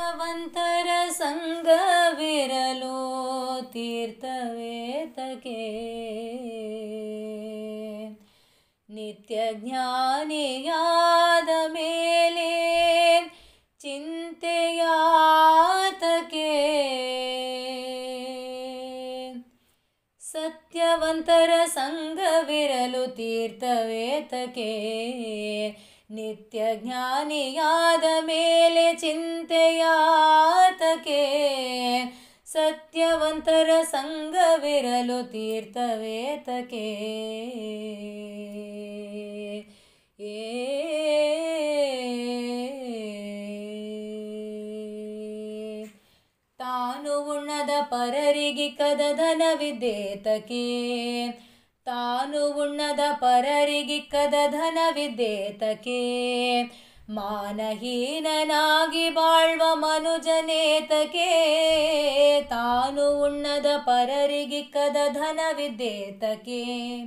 ಸತ್ಯವಂತರ ಸಂಘವಿರಲು ತೀರ್ಥವೇತಕೆ ನಿತ್ಯ ಜ್ಞಾನಿಯಾದ ಮೇಲೆ ಚಿಂತೆಯಾತಕೆ ಸತ್ಯವಂತರ ಸಂಘವಿರಲು ತೀರ್ಥವೇತಕೆ ನಿತ್ಯ ಜ್ಞಾನಿಯಾದ ಮೇಲೆ ಚಿಂತೆಯಾತಕೆ ಸತ್ಯವಂತರ ಸಂಘವಿರಲು ತೀರ್ಥವೇತಕೆ ಏ ತಾನು ಉಣ್ಣದ ಪರರಿಗಿಕ್ಕದ ಧನವಿದ್ದೇತಕೆ ತಾನು ಉಣ್ಣದ ಪರರಿಗಿಕ್ಕದ ಧನವಿದ್ದೇತಕೆ ಮಾನಹೀನನಾಗಿ ಬಾಳ್ವ ಮನುಜನೇತಕೆ ತಾನು ಉಣ್ಣದ ಪರರಿಗಿಕ್ಕದ ಧನವಿದ್ದೇತಕೆ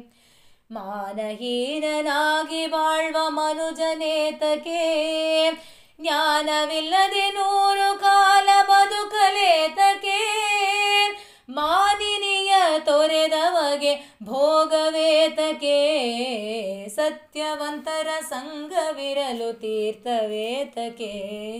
ಮಾನಹೀನನಾಗಿ ಬಾಳ್ವ ಮನುಜನೇತಕೆ ಜ್ಞಾನವಿಲ್ಲದೆ ನೂರು ಕಾಲ ಬದುಕಲೇತಕೆ ಮಾನಿನಿಯ ತೊರೆದವಗೆ ಭೋಗವೇತಕೆ ಸತ್ಯವಂತರ ಸಂಘವಿರಲು ತೀರ್ಥವೇತಕೆ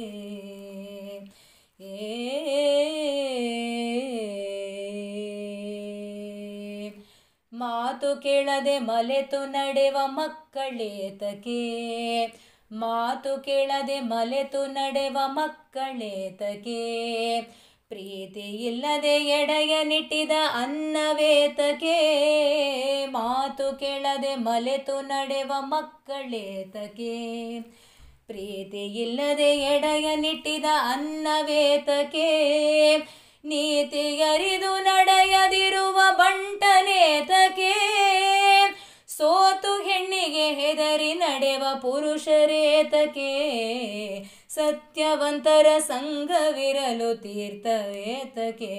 ಏ ಮಾತು ಕೇಳದೆ ಮಲೆತು ನಡೆವ ಮಕ್ಕಳೇತಕೆ ಮಾತು ಕೇಳದೆ ಮಲೆತು ನಡೆವ ಮಕ್ಕಳೇತಕೆ ಪ್ರೀತಿ ಇಲ್ಲದೆ ಎಡೆಯ ನಿಟ್ಟಿದ ಅನ್ನವೇತಕೆ ಮಾತು ಕೇಳದೆ ಮಲೆತು ನಡೆವ ಮಕ್ಕಳೇತಕೆ ಪ್ರೀತಿ ಇಲ್ಲದೆ ಎಡೆಯ ನಿಟ್ಟಿದ ಅನ್ನವೇತಕೆ ನೀತಿ ಅರಿದು ನಡೆಯದಿರುವ ಬಂಟನೇತಕೆ ಸೋತು ಹೆಣ್ಣಿಗೆ ಹೆದರಿ ನಡೆವ ಪುರುಷರೇತಕೆ ಸತ್ಯವಂತರ ಸಂಘವಿರಲು ತೀರ್ಥವೇತಕೆ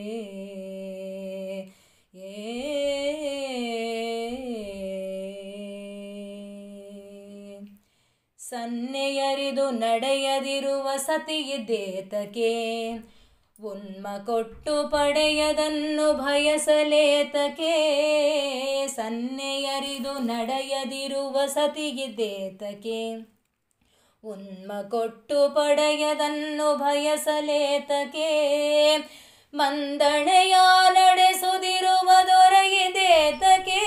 ಏ ಸನ್ನೆಯರಿದು ನಡೆಯದಿರುವ ಸತಿಯಿದ್ದೇತಕೆ ಉನ್ಮ ಕೊಟ್ಟು ಪಡೆಯದನ್ನು ಭಯಸಲೇತಕೆ ಸನ್ನೆಯರಿದು ನಡೆಯದಿರುವ ಸತಿಗಿದ್ದೇತಕೆ ಉನ್ಮ ಕೊಟ್ಟು ಪಡೆಯದನ್ನು ಭಯಸಲೇತಕೆ ಮಂದಣೆಯ ನಡೆಸುತ್ತಿರುವ ದೊರೆಯಿದೇತಕೆ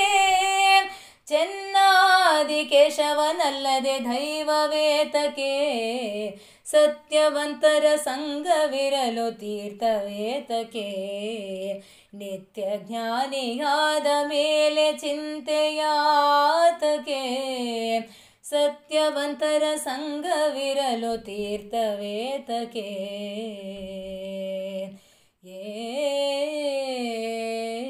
ಚೆನ್ನಾದಿ ಕೇಶವನಲ್ಲದೆ ದೈವವೇತಕೆ ಸತ್ಯವಂತರ ಸಂಘವಿರಲು ತೀರ್ಥವೇತಕೆ ನಿತ್ಯ ಜ್ಞಾನಿಯಾದ ಮೇಲೆ ಚಿಂತೆಯಾತಕೆ ಸತ್ಯವಂತರ ಸಂಘವಿರಲು ತೀರ್ಥವೇತಕೆ ಏ